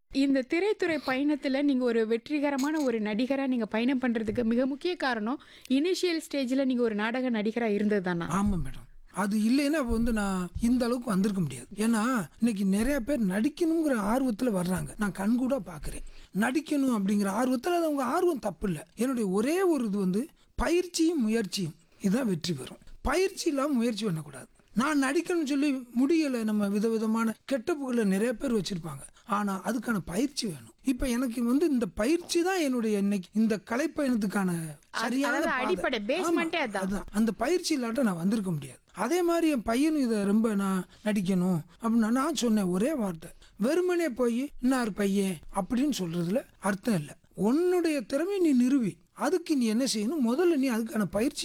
இந்த திரைத்துறை பயணத்துல நீங்க ஒரு வெற்றிகரமான ஒரு நடிகரா நீங்க பயணம் பண்றதுக்கு மிக முக்கிய காரணம் இனிஷியல் ஸ்டேஜ்ல நீங்க ஒரு நாடக நடிகரா இருந்தது தானா ஆமாம் மேடம் அது இல்லைன்னா அப்போ வந்து நான் இந்த அளவுக்கு வந்திருக்க முடியாது ஏன்னா இன்னைக்கு நிறைய பேர் நடிக்கணுங்கிற ஆர்வத்தில் வர்றாங்க நான் கண்கூட பார்க்குறேன் நடிக்கணும் அப்படிங்கிற ஆர்வத்தில் அது அவங்க ஆர்வம் தப்பு இல்லை என்னுடைய ஒரே ஒரு இது வந்து பயிற்சியும் முயற்சியும் இதுதான் வெற்றி பெறும் பயிற்சி இல்லாமல் முயற்சி பண்ணக்கூடாது நான் நடிக்கணும்னு சொல்லி முடியலை நம்ம விதவிதமான கெட்டப்புகளை நிறைய பேர் வச்சுருப்பாங்க ஆனால் அதுக்கான பயிற்சி வேணும் இப்போ எனக்கு வந்து இந்த பயிற்சி தான் என்னுடைய இன்னைக்கு இந்த கலைப்பயணத்துக்கான சரியான அதாவது பாதை. அடிப்படை, basementஏ ஆமா, அதான். அதான் அந்த பயிற்சி இல்லாட்ட நான் வந்திருக்க முடியாது அதே மாதிரி என் பையனும் இதை ரொம்ப நான் நடிக்கணும் அப்படின்னா நான் சொன்னேன் ஒரே வார்த்தை வெறுமனே போய் இன்னார் பையன் அப்படின்னு சொல்றதுல அர்த்தம் இல்லை உன்னுடைய திறமை நீ நிறுவி அதுக்கு நீ என்ன செய்யணும் முதல்ல நீ அதுக்கான பயிற்சி